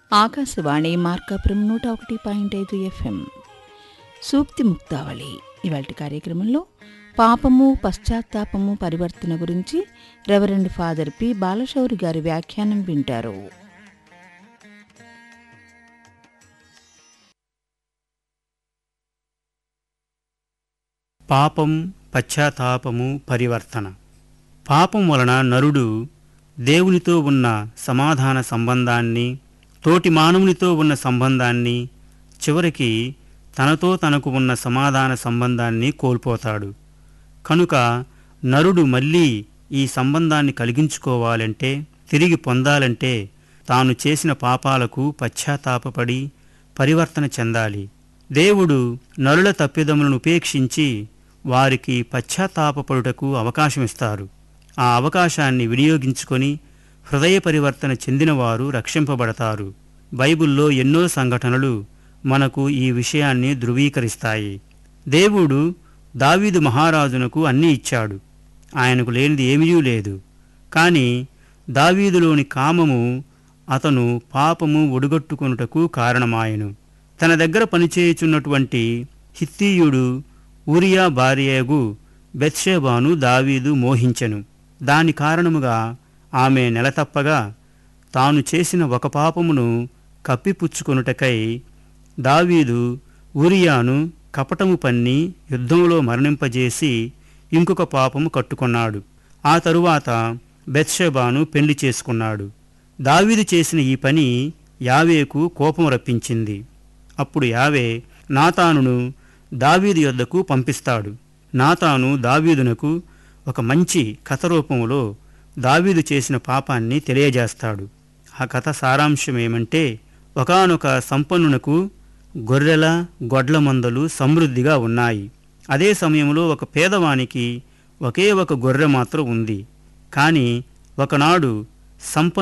ఆకాశవాణి మార్కాపురం నూట ఒకటి పాయింట్ ఐదు ఎఫ్ఎం సూక్తి ముక్తావళి ఇవాళ కార్యక్రమంలో పాపము పశ్చాత్తాపము పరివర్తన గురించి రెవరెండ్ ఫాదర్ పి బాలశౌరి గారి వ్యాఖ్యానం వింటారు పాపం పశ్చాత్తాపము పరివర్తన పాపం వలన నరుడు దేవునితో ఉన్న సమాధాన సంబంధాన్ని తోటి మానవునితో ఉన్న సంబంధాన్ని చివరికి తనతో తనకు ఉన్న సమాధాన సంబంధాన్ని కోల్పోతాడు కనుక నరుడు మళ్ళీ ఈ సంబంధాన్ని కలిగించుకోవాలంటే తిరిగి పొందాలంటే తాను చేసిన పాపాలకు పశ్చాత్తాపపడి పరివర్తన చెందాలి దేవుడు నరుల తప్పిదములను ఉపేక్షించి వారికి పశ్చాత్తాపపడుటకు అవకాశమిస్తారు ఆ అవకాశాన్ని వినియోగించుకొని హృదయ పరివర్తన చెందినవారు రక్షింపబడతారు బైబిల్లో ఎన్నో సంఘటనలు మనకు ఈ విషయాన్ని ధృవీకరిస్తాయి దేవుడు దావీదు మహారాజునకు అన్నీ ఇచ్చాడు ఆయనకు లేనిది ఏమీ లేదు కానీ దావీదులోని కామము అతను పాపము ఒడుగట్టుకొనుటకు కారణమాయెను తన దగ్గర పనిచేయుచున్నటువంటి హిత్తీయుడు ఊరియా భార్యగు బెత్షేబాను దావీదు మోహించెను దాని కారణముగా ఆమె నెలతప్పగా తాను చేసిన ఒక పాపమును కప్పిపుచ్చుకొనుటకై దావీదు ఊరియాను కపటము పన్ని యుద్ధంలో మరణింపజేసి ఇంకొక పాపము కట్టుకొన్నాడు ఆ తరువాత బెత్షెబాను పెళ్లి చేసుకున్నాడు దావీదు చేసిన ఈ పని యావేకు కోపం రప్పించింది అప్పుడు యావే నాతానును దావీదు యొద్దకు పంపిస్తాడు నాతాను దావీదునకు ఒక మంచి కథ రూపంలో దావీదు చేసిన పాపాన్ని తెలియజేస్తాడు ఆ కథ సారాంశం ఏమంటే ఒకానొక సంపన్నునకు గొర్రెల గొడ్ల మందలు సమృద్ధిగా ఉన్నాయి అదే సమయంలో ఒక పేదవానికి ఒకే ఒక గొర్రె మాత్రం ఉంది కానీ ఒకనాడు సంపన్ను